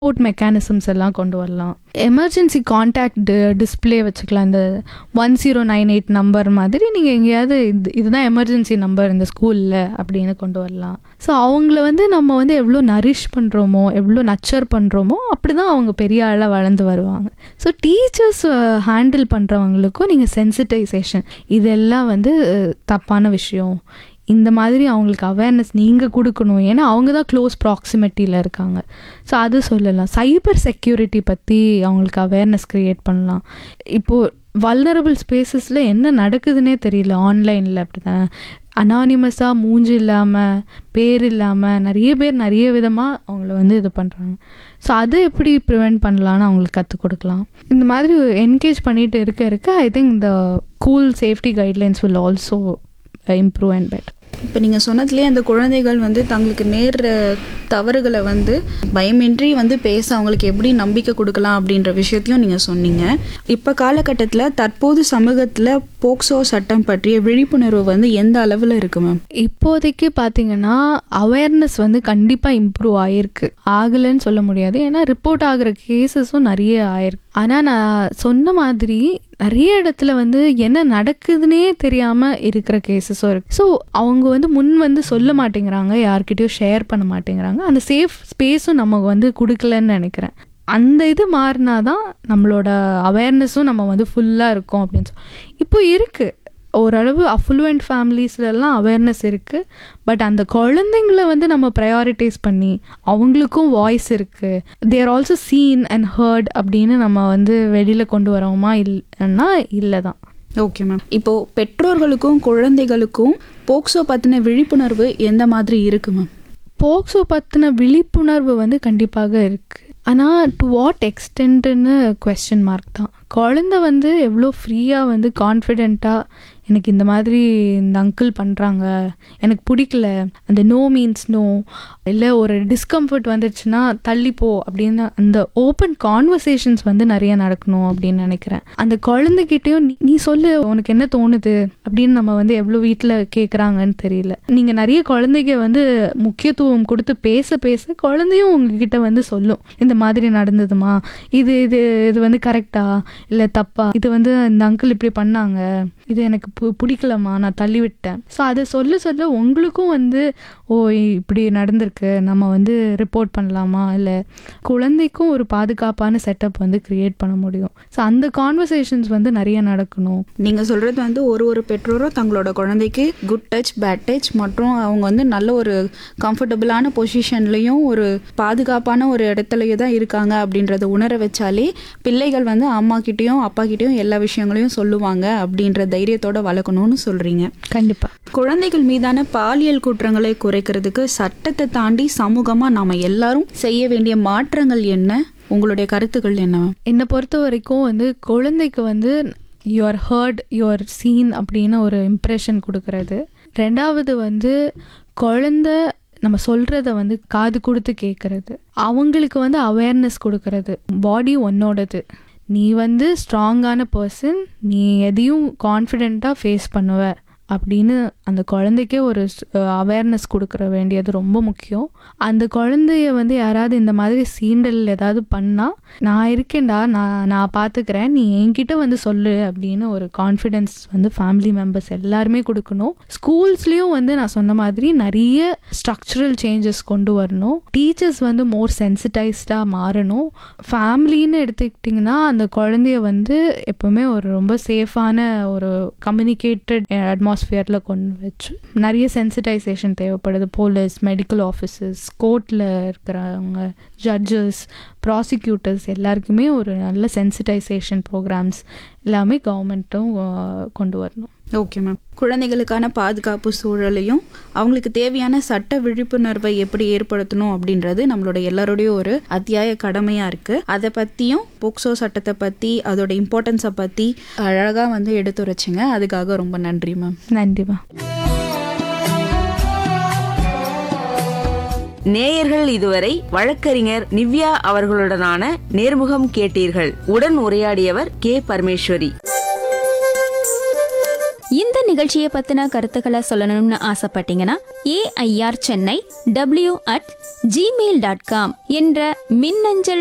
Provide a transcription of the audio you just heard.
support mechanisms எல்லாம் கொண்டு வரலாம் எமர்ஜென்சி காண்டாக்ட் டிஸ்ப்ளே வச்சுக்கலாம் இந்த one zero nine eight number மாதிரி நீங்கள் எங்கேயாவது இது இதுதான் எமர்ஜென்சி நம்பர் இந்த ஸ்கூலில் அப்படின்னு கொண்டு வரலாம் ஸோ அவங்கள வந்து நம்ம வந்து எவ்வளோ நரிஷ் பண்ணுறோமோ எவ்வளோ நச்சர் பண்ணுறோமோ அப்படி தான் அவங்க பெரிய ஆளாக வளர்ந்து வருவாங்க ஸோ டீச்சர்ஸ் ஹேண்டில் பண்ணுறவங்களுக்கும் நீங்கள் சென்சிட்டைசேஷன் இதெல்லாம் வந்து அஹ், தப்பான விஷயம் இந்த மாதிரி அவங்களுக்கு அவேர்னஸ் நீங்கள் கொடுக்கணும் ஏன்னா அவங்க தான் க்ளோஸ் ப்ராக்சிமிட்டியில் இருக்காங்க ஸோ அது சொல்லலாம் சைபர் செக்யூரிட்டி பற்றி அவங்களுக்கு அவேர்னஸ் க்ரியேட் பண்ணலாம் இப்போது வல்னரபிள் ஸ்பேசஸில் என்ன நடக்குதுன்னே தெரியல ஆன்லைனில் அப்படி தான் அனானிமஸாக மூஞ்சி இல்லாமல் பேர் இல்லாமல் நிறைய பேர் நிறைய விதமாக அவங்கள வந்து இது பண்ணுறாங்க ஸோ அதை எப்படி ப்ரிவெண்ட் பண்ணலான்னு அவங்களுக்கு கற்றுக் கொடுக்கலாம் இந்த மாதிரி என்கேஜ் பண்ணிட்டு இருக்க இருக்க ஐ திங்க் இந்த cool safety guidelines will also improve and bet இப்போ நீங்கள் சொன்னதுலேயே அந்த குழந்தைகள் வந்து தங்களுக்கு நேர்ற தவறுகளை வந்து பயமின்றி வந்து பேச அவங்களுக்கு எப்படி நம்பிக்கை கொடுக்கலாம் அப்படின்ற விஷயத்தையும் நீங்கள் சொன்னீங்க இப்போ காலகட்டத்தில் தற்போது சமூகத்தில் போக்சோ சட்டம் பற்றிய விழிப்புணர்வு வந்து எந்த அளவில் இருக்கு மேம் இப்போதைக்கு பார்த்தீங்கன்னா அவேர்னஸ் வந்து கண்டிப்பாக இம்ப்ரூவ் ஆகிருக்கு ஆகலைன்னு சொல்ல முடியாது ஏன்னா ரிப்போர்ட் ஆகிற கேசஸும் நிறைய ஆயிருக்கு ஆனால் நான் சொன்ன மாதிரி நிறைய இடத்துல வந்து என்ன நடக்குதுன்னே தெரியாமல் இருக்கிற கேசஸும் இருக்கு ஸோ அவங்க வந்து முன் வந்து சொல்ல மாட்டேங்கிறாங்க யார்கிட்டயும் ஷேர் பண்ண மாட்டேங்கிறாங்க அந்த சேஃப் ஸ்பேஸும் நமக்கு வந்து கொடுக்கலன்னு நினைக்கிறேன் அந்த இது மாறினாதான் நம்மளோட அவேர்னஸும் நம்ம வந்து ஃபுல்லாக இருக்கும் அப்படின்னு சொல்லி இப்போ இருக்குது ஓரளவு அஃப்ளூயன்ட் ஃபேமிலிஸ்லலாம் அவேர்னஸ் இருக்குது பட் அந்த குழந்தைங்கள வந்து நம்ம ப்ரையாரிட்டைஸ் பண்ணி அவங்களுக்கும் வாய்ஸ் இருக்குது they're also seen and heard அப்படின்னு நம்ம வந்து வெளியில் கொண்டு வரோமா இல்லைன்னா இல்லை தான் ஓகே மேம் இப்போ பெற்றோர்களுக்கும் குழந்தைகளுக்கும் போக்சோ பற்றின விழிப்புணர்வு எந்த மாதிரி இருக்கு மேம் போக்சோ பற்றின விழிப்புணர்வு வந்து கண்டிப்பாக இருக்குது ஆனால் டு வாட் எக்ஸ்டென்ட்னு கொஸ்டின் மார்க் தான் குழந்த வந்து எவ்வளோ ஃப்ரீயாக வந்து கான்ஃபிடெண்ட்டாக எனக்கு இந்த மாதிரி இந்த அங்கிள் பண்ணுறாங்க எனக்கு பிடிக்கல அந்த நோ மீன்ஸ் நோ இல்லை ஒரு டிஸ்கம்ஃபர்ட் வந்துருச்சுன்னா தள்ளிப்போ அப்படின்னு அந்த ஓப்பன் கான்வர்சேஷன்ஸ் வந்து நிறைய நடக்கணும் அப்படின்னு நினைக்கிறேன் அந்த குழந்தைகிட்டயும் நீ- நீ சொல்லு உனக்கு என்ன தோணுது அப்படின்னு நம்ம வந்து எவ்வளோ வீட்டில் கேட்குறாங்கன்னு தெரியல நீங்கள் நிறைய குழந்தைங்க வந்து முக்கியத்துவம் கொடுத்து பேச பேச குழந்தையும் உங்ககிட்ட வந்து சொல்லும் இந்த மாதிரி நடந்ததுமா இது இது இது வந்து கரெக்டா இல்லை தப்பா இது வந்து இந்த அங்கிள் இப்படி பண்ணாங்க இது எனக்கு பு- பிடிக்கலம்மா நான் தள்ளி விட்டேன் ஸோ அதை சொல்ல சொல்ல உங்களுக்கும் வந்து ஓ இப்படி நடந்திருக்கு நம்ம வந்து ரிப்போர்ட் பண்ணலாமா இல்லை குழந்தைக்கும் ஒரு பாதுகாப்பான செட்டப் வந்து கிரியேட் பண்ண முடியும் ஸோ அந்த கான்வர்சேஷன்ஸ் வந்து நிறைய நடக்கணும் நீங்கள் சொல்கிறது வந்து ஒரு ஒரு பெற்றோரும் தங்களோட குழந்தைக்கு குட் டச் பேட் டச் மற்றும் அவங்க வந்து நல்ல ஒரு கம்ஃபர்டபுளான பொசிஷன்லேயும் ஒரு பாதுகாப்பான ஒரு இடத்துலையும் தான் இருக்காங்க அப்படின்றத உணர வச்சாலே பிள்ளைகள் வந்து அம்மா கிட்டேயும் அப்பா கிட்டேயும் எல்லா விஷயங்களையும் சொல்லுவாங்க அப்படின்ற தைரியத்தோட வளர்க்கணும்னு சொல்கிறீங்க கண்டிப்பாக குழந்தைகள் மீதான பாலியல் குற்றங்களை குறைக்கிறதுக்கு சட்டத்தை தாண்டி சமூகமாக நாம் எல்லாரும் செய்ய வேண்டிய மாற்றங்கள் என்ன உங்களுடைய கருத்துக்கள் என்ன மேம் என்னை பொறுத்த வரைக்கும் வந்து குழந்தைக்கு வந்து யுவர் ஹர்ட் யுவர் சீன் அப்படின்னு ஒரு இம்ப்ரெஷன் கொடுக்கறது ரெண்டாவது வந்து குழந்தை நம்ம சொல்கிறத வந்து காது கொடுத்து கேட்குறது அவங்களுக்கு வந்து அவேர்னஸ் கொடுக்கறது பாடி உன்னோடது நீ வந்து ஸ்ட்ராங்கான பர்சன் நீ எதையும் கான்ஃபிடெண்ட்டாக ஃபேஸ் பண்ணுவ அப்படின்னு அந்த குழந்தைக்கே ஒரு அவேர்னஸ் கொடுக்குற வேண்டியது ரொம்ப முக்கியம் அந்த குழந்தைய வந்து யாராவது இந்த மாதிரி சீண்டல் ஏதாவது பண்ணால் நான் இருக்கேன்டா நான் நான் பார்த்துக்கிறேன் நீ என்கிட்ட வந்து சொல்லு அப்படின்னு ஒரு கான்ஃபிடென்ஸ் வந்து ஃபேமிலி மெம்பர்ஸ் எல்லாருமே கொடுக்கணும் ஸ்கூல்ஸ்லேயும் வந்து நான் சொன்ன மாதிரி நிறைய ஸ்ட்ரக்சரல் சேஞ்சஸ் கொண்டு வரணும் டீச்சர்ஸ் வந்து மோர் சென்சிட்டைஸ்டாக மாறணும் ஃபேமிலின்னு எடுத்துக்கிட்டிங்கன்னா அந்த குழந்தைய வந்து எப்பவுமே ஒரு ரொம்ப சேஃபான ஒரு கம்யூனிகேட்டட் அட்மாஸ்ஃபியரில் கொண்டு வச்சு நிறைய சென்சிட்டைசேஷன் தேவைப்படுது போலீஸ் மெடிக்கல் ஆஃபீஸர்ஸ் கோர்ட்டில் இருக்கிறவங்க ஜட்ஜஸ் ப்ராசிக்யூட்டர்ஸ் எல்லாருக்குமே ஒரு நல்ல சென்சிட்டைசேஷன் ப்ரோக்ராம்ஸ் எல்லாமே கவர்மெண்ட்டும் கொண்டு வரணும் ஓகே மேம் குழந்தைகளுக்கான பாதுகாப்பு சூழலையும் அவங்களுக்கு தேவையான சட்ட விழிப்புணர்வை எப்படி ஏற்படுத்தணும் அப்படின்றது நம்மளோட எல்லாருடைய ஒரு அத்தியாய கடமையா இருக்கு அதை பத்தியும் போக்சோ சட்டத்தை பத்தி அதோட இம்பார்ட்டன்ஸை பத்தி அழகா வந்து எடுத்துரைச்சிங்க அதுக்காக ரொம்ப நன்றி மேம் நன்றிமா நேயர்கள் இதுவரை வழக்கறிஞர் நிவ்யா அவர்களுடனான நேர்முகம் கேட்டீர்கள் உடன் உரையாடியவர் கே பரமேஸ்வரி இந்த நிகழ்ச்சியை பத்தின கருத்துக்களை சொல்லணும்னு ஆசைப்பட்டீங்கன்னா AIR Chennai W at Gmail dot com என்ற மின்னஞ்சல்